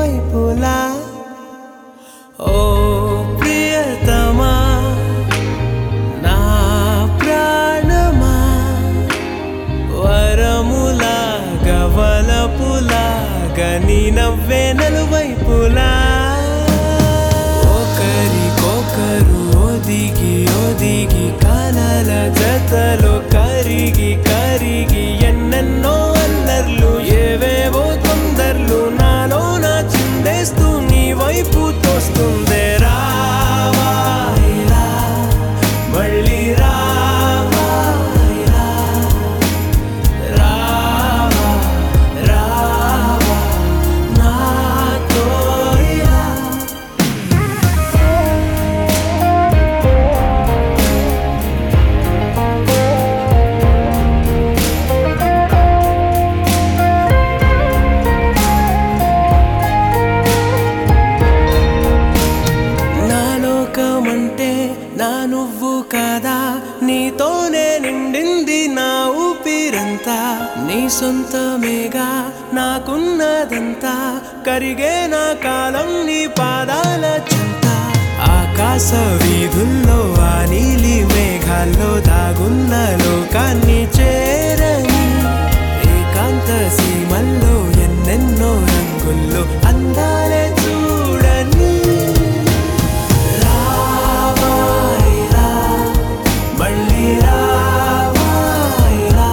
వైపులా ఓ ప్రియతమా నా ప్రాణమా వరములాగా వలపులాగా నీ నవ్వే నలువైపులా ఒకరికొకరు ఒదిగి ఒదిగి కలల జతలో కరిగి కరిగి ఎన్నెన్నో అల్లర్లు ఏవేవో తొందర్లు నాలో నా చిందేస్తూ నీ వైపు తోస్తుందే రావా ఇలా, మళ్ళీ రావా ఇలా. రావా రావా నాతో ఇలా నా లోకమంటే నా నువ్వు కాదా నీతోనే నిండింది నా ఊపిరంతా నీ సొంతమేగా నాకున్నదంతా కరిగే నా కాలం నీ పాదాల చింత ఆకాశ వీధుల్లో ఆ నీలి మేఘాల్లో దాగున్న లోకాన్ని చేరని ఏకాంత సీమల్లో ఎన్నెన్నో రంగుల్లో అందాలే చూడని రావా ఇలా, మళ్ళీ రావా ఇలా.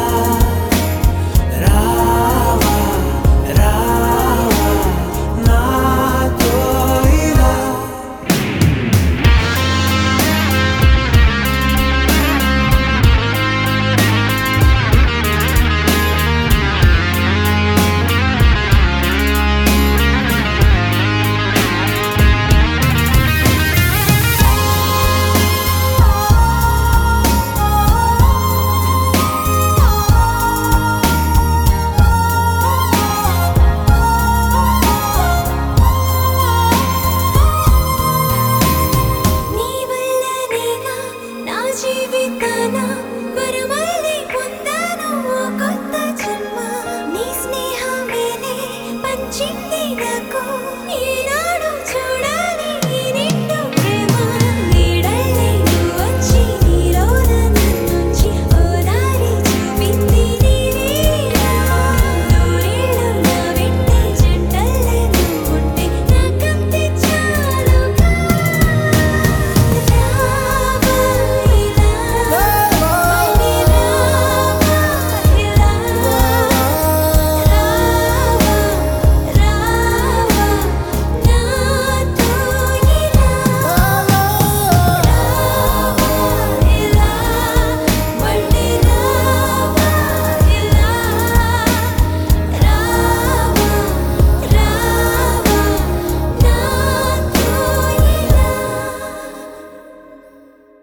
రావా, రావా, నాతో ఇలా. నీ వల్లనేగా నా జీవితాన వరమల్లి పొందాను ఓ కొత్త జన్మ నీ స్నేహమేలే పంచింది నాకు ఈ